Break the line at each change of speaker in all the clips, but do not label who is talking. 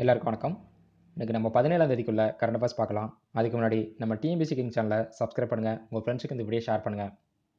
எல்லாருக்கும் வணக்கம் இன்றைக்கி நம்ம பதினேழாம் தேதிக்குள்ள கரண்ட் அஃபேர்ஸ் பார்க்கலாம் அதுக்கு முன்னாடி நம்ம டிஎம்பிசி கிங் சேனலை சப்ஸ்கிரைப் பண்ணுங்கள் உங்கள் ஃப்ரெண்ட்ஸுக்கு இந்த வீடியோ ஷேர் பண்ணுங்கள்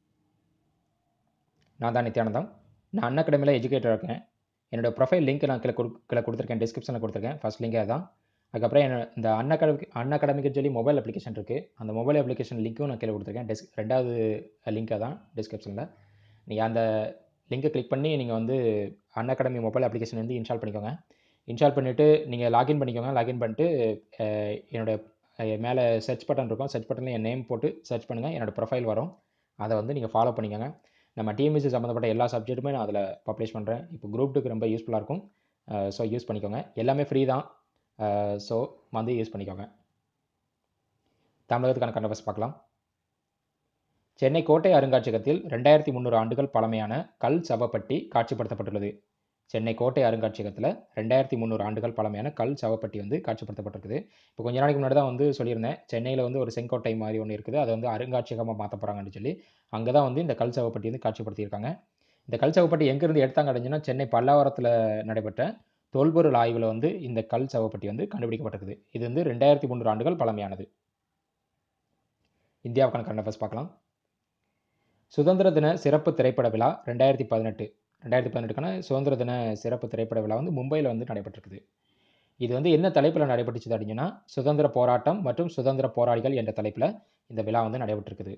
நான் தான் நித்யானந்தம் நான் அண்ணா அகாடமியில் எஜுகேட்டர் இருக்கேன் என்னோட ப்ரொஃபைல் லிங்க் நான் கீழே கொடு கீழே கொடுத்துருக்கேன் டிஸ்கிரிப்ஷனில் கொடுத்துருக்கேன் ஃபஸ்ட் லிங்கே அதான் அதுக்கப்புறம் என்ன இந்த அன் அகாடமிக் அன் அகாடமிக்கு சொல்லி மொபைல் அப்ளிகேஷன் இருக்குது அந்த மொபைல் அப்ளிகேஷன் லிங்க்கும் நான் கீழே கொடுத்துருக்கேன் டிஸ் ரெண்டாவது லிங்க் தான் டிஸ்கிரிப்ஷனில் நீங்கள் அந்த லிங்கை கிளிக் பண்ணி நீங்கள் வந்து அன் அகாடமி மொபைல் அப்ளிகேஷன் வந்து இன்ஸ்டால் பண்ணிக்கோங்க இன்ஸ்டால் பண்ணிவிட்டு நீங்கள் லாகின் பண்ணிக்கோங்க லாகின் பண்ணிட்டு அஹ், என்னோட அஹ், மேலே சர்ச் பட்டன் இருக்கும் சர்ச் பட்டனில் என் நேம் போட்டு சர்ச் பண்ணுங்கள் என்னோட ப்ரொஃபைல் வரும் அதை வந்து நீங்கள் ஃபாலோ பண்ணிக்கோங்க நம்ம டிஎம்எஸ்சி சம்மந்தப்பட்ட எல்லா சப்ஜெக்ட்டுமே நான் அதில் பப்ளிஷ் பண்ணுறேன் இப்போ குரூப் டூக்கு ரொம்ப யூஸ்ஃபுல்லாக இருக்கும் ஸோ யூஸ் பண்ணிக்கோங்க எல்லாமே ஃப்ரீ தான் ஸோ வந்து யூஸ் பண்ணிக்கோங்க தமிழகத்துக்கான கண்டவர்ஸ் பார்க்கலாம் சென்னை கோட்டை அருங்காட்சியகத்தில் ரெண்டாயிரத்தி முந்நூறு ஆண்டுகள் பழமையான கல் சவப்பட்டி காட்சிப்படுத்தப்பட்டுள்ளது சென்னை கோட்டை அருங்காட்சியகத்தில் ரெண்டாயிரத்தி முந்நூறு ஆண்டுகள் பழமையான கல் சவப்பட்டி வந்து காட்சிப்படுத்தப்பட்டிருக்குது இப்போ கொஞ்ச நாளைக்கு முன்னாடி தான் வந்து சொல்லியிருந்தேன் சென்னையில் வந்து ஒரு செங்கோட்டை மாதிரி ஒன்று இருக்குது அதை வந்து அருங்காட்சியகமாக மாற்ற போகிறாங்கன்னு சொல்லி அங்கே தான் வந்து இந்த கல் சவப்பட்டி வந்து காட்சிப்படுத்தியிருக்காங்க இந்த கல் சவப்பட்டி எங்கேருந்து எடுத்தாங்க அப்படின்னா சென்னை பல்லாவரத்தில் நடைபெற்ற தொல்பொருள் ஆய்வில் வந்து இந்த கல் சவப்பட்டி வந்து கண்டுபிடிக்கப்பட்டிருக்குது இது வந்து ரெண்டாயிரத்தி முந்நூறு ஆண்டுகள் பழமையானது இந்தியாவுக்கான கரண்ட் அஃபேர்ஸ் பார்க்கலாம் சுதந்திர தின சிறப்பு திரைப்பட விழா ரெண்டாயிரத்தி பதினெட்டு ரெண்டாயிரத்தி பதினெட்டுக்கான சுதந்திர தின சிறப்பு திரைப்பட விழா வந்து மும்பையில் வந்து நடைபெற்றிருக்குது இது வந்து என்ன தலைப்பில் நடைபெற்றுச்சு அப்படின்னா சுதந்திர போராட்டம் மற்றும் சுதந்திர போராளிகள் என்ற தலைப்பில் இந்த விழா வந்து நடைபெற்றிருக்குது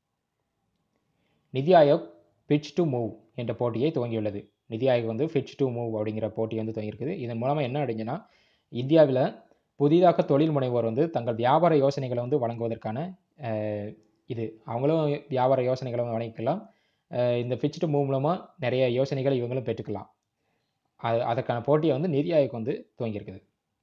நிதி ஆயோக் பிட்ச் டு மூவ் என்ற போட்டியை துவங்கியுள்ளது நிதி ஆயோக் வந்து ஃபிட்ச் டு மூவ் அப்படிங்கிற போட்டி வந்து துவங்கியிருக்குது இதன் மூலமாக என்ன அப்படிங்கன்னா இந்தியாவில் புதிதாக தொழில் முனைவோர் வந்து தங்கள் வியாபார யோசனைகளை வந்து வழங்குவதற்கான அஹ், இது அவங்களும் வியாபார யோசனைகளை வழங்கிக்கலாம் அஹ், இந்த ஃபிட்ச் டு மூவ் மூலமாக நிறைய யோசனைகளை இவங்களும் பெற்றுக்கலாம் அது அதற்கான போட்டியை வந்து நிதி ஆயோக் வந்து துவங்கியிருக்குது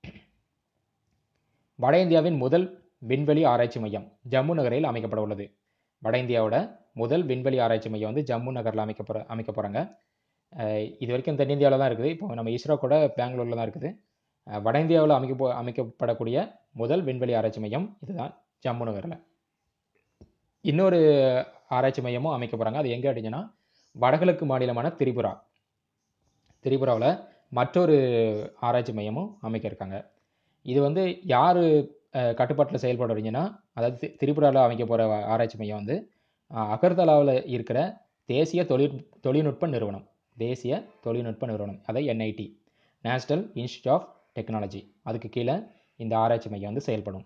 வட இந்தியாவின் முதல் விண்வெளி ஆராய்ச்சி மையம் ஜம்மு நகரில் அமைக்கப்பட உள்ளது வட இந்தியாவோட முதல் விண்வெளி ஆராய்ச்சி மையம் வந்து ஜம்மு நகரில் அமைக்க போகிற அமைக்க போகிறாங்க இது வரைக்கும் தென்னிந்தியாவில் தான் இருக்குது இப்போ நம்ம இஸ்ரோ கூட பெங்களூரில் தான் இருக்குது அஹ் வட இந்தியாவில் அமைக்க போ அமைக்கப்படக்கூடிய முதல் விண்வெளி ஆராய்ச்சி மையம் இதுதான் ஜம்மு நகரில் இன்னொரு ஆராய்ச்சி மையமும் அமைக்க போகிறாங்க அது எங்கே அப்படிங்கன்னா வடகிழக்கு மாநிலமான திரிபுரா திரிபுராவில் மற்றொரு ஆராய்ச்சி மையமும் அமைக்க இருக்காங்க இது வந்து யார் கட்டுப்பாட்டில் செயல்படுறீங்கன்னா அதாவது தி- திரிபுராவில் அமைக்க போகிற ஆராய்ச்சி மையம் வந்து அஹ், அகர்தலாவில் இருக்கிற தேசிய தொழில் தொழில்நுட்ப நிறுவனம் தேசிய தொழில்நுட்ப நிறுவனம் அதை NIT national institute of technology அதுக்கு கீழே இந்த ஆராய்ச்சி மையம் வந்து செயல்படும்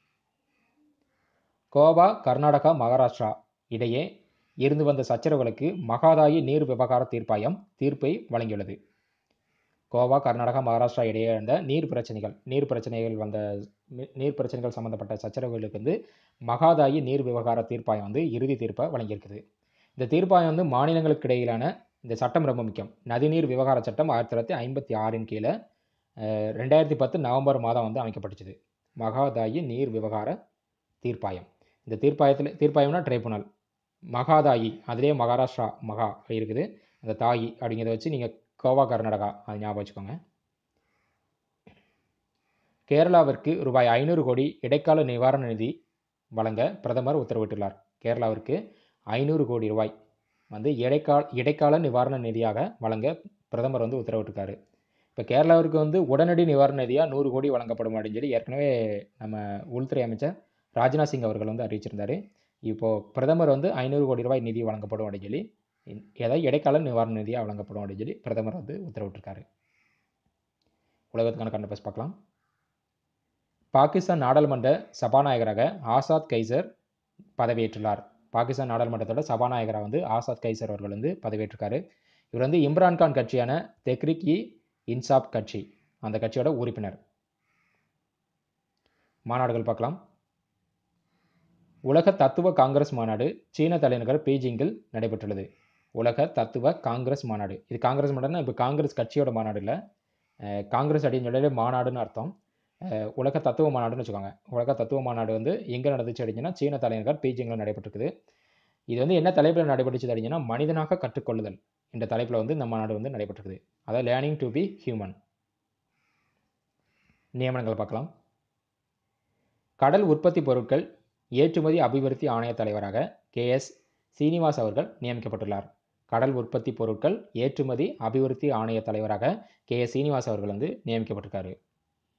கோவா கர்நாடகா மகாராஷ்டிரா இடையே இருந்து வந்த சச்சரவுகளுக்கு மகாதாயி நீர் விவகார தீர்ப்பாயம் தீர்ப்பை வழங்கியுள்ளது கோவா கர்நாடகா மகாராஷ்டிரா இடையே இருந்த நீர் பிரச்சனைகள் நீர் பிரச்சனைகள் வந்த நீ- நீர் பிரச்சனைகள் சம்பந்தப்பட்ட சச்சரவுகளுக்கு வந்து மகாதாயி நீர் விவகார தீர்ப்பாயம் வந்து இறுதி தீர்ப்பை வழங்கியிருக்குது இந்த தீர்ப்பாயம் வந்து மாநிலங்களுக்கு இடையிலான இந்த சட்டம் ரொம்ப முக்கியம் நதிநீர் விவகார சட்டம் ஆயிரத்தி தொள்ளாயிரத்தி ஐம்பத்தி ஆறின் கீழே அஹ், ரெண்டாயிரத்தி பத்து நவம்பர் மாதம் வந்து அமைக்கப்பட்டுச்சுது மகாதாயி நீர் விவகார தீர்ப்பாயம் இந்த தீர்ப்பாயத்தில் தீர்ப்பாயம்னா ட்ரைபுனல் மகாதாயி அதுலேயே மகாராஷ்டிரா மகா இருக்குது அந்த தாயி அப்படிங்கிறத வச்சு நீங்கள் கோவா கர்நாடகா அது ஞாபகம் வச்சுக்கோங்க கேரளாவிற்கு ரூபாய் ஐநூறு கோடி இடைக்கால நிவாரண நிதி வழங்க பிரதமர் உத்தரவிட்டுள்ளார் கேரளாவிற்கு ஐநூறு கோடி ரூபாய் வந்து இடைக்கால இடைக்கால நிவாரண நிதியாக வழங்க பிரதமர் வந்து உத்தரவிட்டிருக்காரு இப்போ கேரளாவிற்கு வந்து உடனடி நிவாரண நிதியாக நூறு கோடி வழங்கப்படும் அப்படின்னு சொல்லி ஏற்கனவே நம்ம உள்துறை அமைச்சர் ராஜ்நாத் சிங் அவர்கள் வந்து அறிவிச்சிருந்தாரு இப்போது பிரதமர் வந்து ஐநூறு கோடி ரூபாய் நிதி வழங்கப்படும் அப்படின்னு சொல்லி இ- ஏதாவது இடைக்கால நிவாரண நிதியாக வழங்கப்படும் அப்படின்னு சொல்லி பிரதமர் வந்து உத்தரவிட்டிருக்காரு உலகத்துக்கான கண்டபஸ் பார்க்கலாம் பாகிஸ்தான் நாடாளுமன்ற சபாநாயகராக ஆசாத் கைசர் பதவியேற்றுள்ளார் பாகிஸ்தான் நாடாளுமன்றத்தோட சபாநாயகராக வந்து ஆசாத் கைசர் அவர்கள் வந்து பதவியேற்றிருக்காரு இவர் வந்து இம்ரான்கான் கட்சியான தெக்ரிக் இ இன்சாப் கட்சி அந்த கட்சியோட உறுப்பினர் மாநாடுகள் பார்க்கலாம் உலக தத்துவ காங்கிரஸ் மாநாடு சீன தலைநகர் பீஜிங்கில் நடைபெற்றுள்ளது உலக தத்துவ காங்கிரஸ் மாநாடு இது காங்கிரஸ் மாநாடுனா இப்போ காங்கிரஸ் கட்சியோட மாநாடு இல்லை அஹ் காங்கிரஸ் அப்படின்னு சொல்லி மாநாடுன்னு அர்த்தம் அஹ் உலக தத்துவ மாநாடுன்னு வச்சுக்கோங்க உலக தத்துவ மாநாடு வந்து எங்கே நடந்துச்சு அப்படின்னா சீன தலைநகர் பீஜிங்கில் நடைபெற்றிருக்குது இது வந்து என்ன தலைப்பில் நடைபெற்றுச்சு அப்படின்னா மனிதனாக கற்றுக்கொள்ளுதல் என்ற தலைப்பில் வந்து இந்த மாநாடு வந்து நடைபெற்றிருக்குது அதாவது லேர்னிங் டு பி ஹியூமன் நியமனங்கள் பார்க்கலாம் கடல் உற்பத்தி பொருட்கள் ஏற்றுமதி அபிவிருத்தி ஆணைய தலைவராக கே எஸ் சீனிவாஸ் அவர்கள் நியமிக்கப்பட்டுள்ளார் கடல் உற்பத்தி பொருட்கள் ஏற்றுமதி அபிவிருத்தி ஆணைய தலைவராக கே எஸ் சீனிவாஸ் அவர்கள் வந்து நியமிக்கப்பட்டிருக்காரு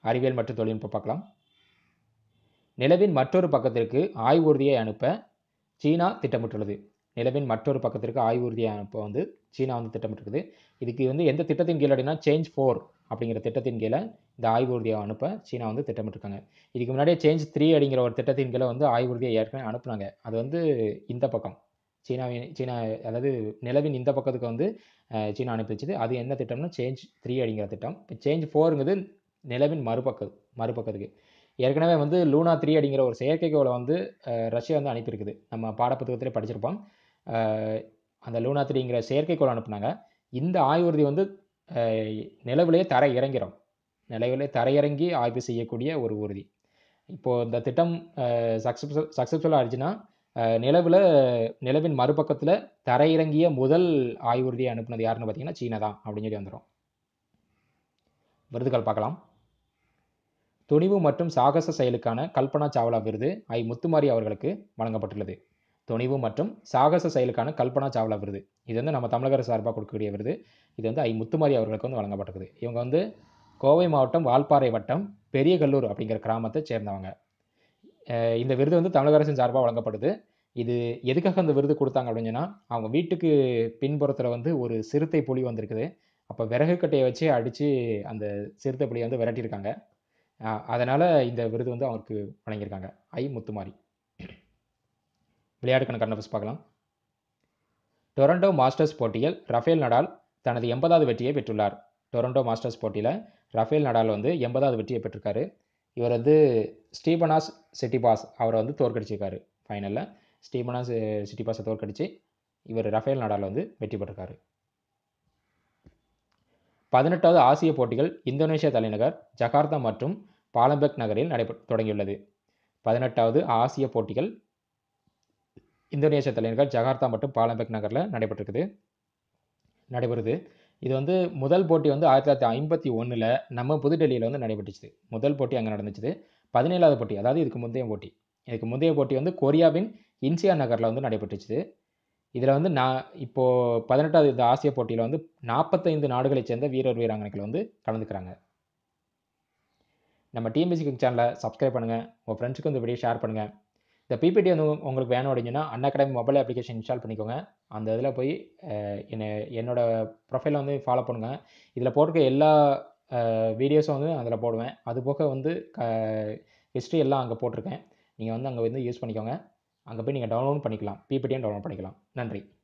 அறிவியல் மற்றும் தொழில்நுட்பம் பார்க்கலாம் நிலவின் மற்றொரு பக்கத்திற்கு ஆய்வூர்தியை அனுப்ப சீனா திட்டமிட்டுள்ளது நிலவின் மற்றொரு பக்கத்திற்கு ஆய்வூர்தியை அனுப்ப வந்து சீனா வந்து திட்டமிட்டிருக்குது இதுக்கு வந்து எந்த திட்டத்தின் கீழ் அப்படின்னா சேஞ்ச் ஃபோர் அப்படிங்கிற திட்டத்தின் கீழே இந்த ஆய்வூர்தியை அனுப்ப சீனா வந்து திட்டமிட்டிருக்காங்க இதுக்கு முன்னாடியே சேஞ்ச் த்ரீ அப்படிங்கிற ஒரு திட்டத்தின் கீழே வந்து ஆய்வூர்தியை ஏற்கனவே அனுப்புனாங்க அது வந்து இந்த பக்கம் சீனாவின் சீனா அதாவது நிலவின் இந்த பக்கத்துக்கு வந்து அஹ், சீனா அனுப்பி வச்சுது அது என்ன திட்டம்னா சேஞ்ச் த்ரீ அப்படிங்கிற திட்டம் இப்போ சேஞ்ச் ஃபோருங்கிறது நிலவின் மறுபக்க மறுபக்கத்துக்கு ஏற்கனவே வந்து லூனா த்ரீ அப்படிங்கிற ஒரு செயற்கைக்கோளை வந்து அஹ், ரஷ்யா வந்து அனுப்பியிருக்குது நம்ம பாடப்புத்தகத்திலே படிச்சிருப்போம் அஹ், அந்த லூனா த்ரீங்கிற செயற்கைக்கோள் அனுப்புனாங்க இந்த ஆய்வுறுதி வந்து அஹ், நிலவிலேயே தரை இறங்கிறோம் நிலவிலே தரையிறங்கி ஆய்வு செய்யக்கூடிய ஒரு ஊர்தி இப்போது இந்த திட்டம் சக்ஸஸ்ஃபுல் சக்ஸஸ்ஃபுல்லாக ஆயிடுச்சுன்னா அஹ், நிலவில் நிலவின் மறுபக்கத்தில் தரையிறங்கிய முதல் ஆய்வுறுதியை அனுப்புனது யாருன்னு பார்த்தீங்கன்னா சீனா தான் அப்படின்னு சொல்லி வந்துடும் விருதுகள் பார்க்கலாம் துணிவு மற்றும் சாகச செயலுக்கான கல்பனா சாவ்லா விருது ஐ முத்துமாரி அவர்களுக்கு வழங்கப்பட்டுள்ளது துணிவு மற்றும் சாகச செயலுக்கான கல்பனா சாவ்லா விருது இது வந்து நம்ம தமிழக அரசு சார்பாக கொடுக்கக்கூடிய விருது இது வந்து ஐ முத்துமாரி அவர்களுக்கு வந்து வழங்கப்பட்டிருக்குது இவங்க வந்து கோவை மாவட்டம் வால்பாறை வட்டம் பெரியகல்லூர் அப்படிங்கிற கிராமத்தை சேர்ந்தவங்க அஹ் இந்த விருது வந்து தமிழக அரசின் சார்பாக வழங்கப்படுது இது எதுக்காக அந்த விருது கொடுத்தாங்க அப்படின்னு சொன்னா அவங்க வீட்டுக்கு பின்புறத்தில் வந்து ஒரு சிறுத்தை புலி வந்திருக்குது அப்போ விறகு கட்டையை வச்சு அடித்து அந்த சிறுத்தை புலியை வந்து விரட்டியிருக்காங்க அஹ் அதனால இந்த விருது வந்து அவருக்கு வழங்கியிருக்காங்க ஐ முத்துமாரி விளையாட்டுக்கான கண்ணபஸ் பார்க்கலாம் டொரண்டோ மாஸ்டர்ஸ் போட்டியில் ரஃபேல் நடால் தனது எண்பதாவது வெற்றியை பெற்றுள்ளார் டொரண்டோ மாஸ்டர்ஸ் போட்டியில் ரஃபேல் நடால் வந்து எண்பதாவது வெற்றியை பெற்றிருக்காரு இவர் வந்து ஸ்டீபனாஸ் சிட்டிபாஸ் அவரை வந்து தோற்கடிச்சிருக்காரு ஃபைனலில் ஸ்டீபனாஸ் சிட்டிபாஸை தோற்கடிச்சு இவர் ரஃபேல் நடால் வந்து வெற்றி பெற்றிருக்காரு பதினெட்டாவது ஆசிய போட்டிகள் இந்தோனேஷியா தலைநகர் ஜகார்த்தா மற்றும் பாலம்பெக் நகரில் நடைபெ தொடங்கியுள்ளது பதினெட்டாவது ஆசிய போட்டிகள் இந்தோனேஷியா தலைநகர் ஜகார்த்தா மற்றும் பாலம்பெக் நகரில் நடைபெற்றிருக்குது நடைபெறுது இது வந்து முதல் போட்டி வந்து ஆயிரத்தி தொள்ளாயிரத்தி ஐம்பத்தி ஒன்றில் நம்ம புதுடெல்லியில் வந்து நடைபெற்றுச்சு முதல் போட்டி அங்கே நடந்துச்சு பதினேழாவது போட்டி அதாவது இதுக்கு முந்தைய போட்டி இதுக்கு முந்தைய போட்டி வந்து கொரியாவின் இன்சியா நகரில் வந்து நடைபெற்றுச்சு இதில் வந்து நான் இப்போது பதினெட்டாவது இந்த ஆசிய போட்டியில் வந்து நாற்பத்தைந்து நாடுகளைச் சேர்ந்த வீரர் வீராங்கனைகள் வந்து கலந்துக்கிறாங்க நம்ம டிஎம்பிசி சேனலை சப்ஸ்கிரைப் பண்ணுங்கள் உங்கள் ஃப்ரெண்ட்ஸுக்கு இந்த வீடியோ ஷேர் பண்ணுங்கள் இந்த பிபிடி வந்து உங்க- உங்களுக்கு வேணும் அப்படின்னா Unacademy mobile application install பண்ணிக்கோங்க அந்த இதில் போய் அஹ், என்ன என்னோட ப்ரொஃபைலை வந்து ஃபாலோ பண்ணுங்கள் இதில் போட்டிருக்க எல்லா வீடியோஸும் வந்து அதில் போடுவேன் அது போக வந்து க ஹிஸ்ட்ரி எல்லாம் அங்கே போட்டிருக்கேன் நீங்கள் வந்து அங்கே வந்து யூஸ் பண்ணிக்கோங்க அங்கே போய் நீங்கள் டவுன்லோட் பண்ணிக்கலாம் பிபிடியும் டவுன்லோட் பண்ணிக்கலாம் நன்றி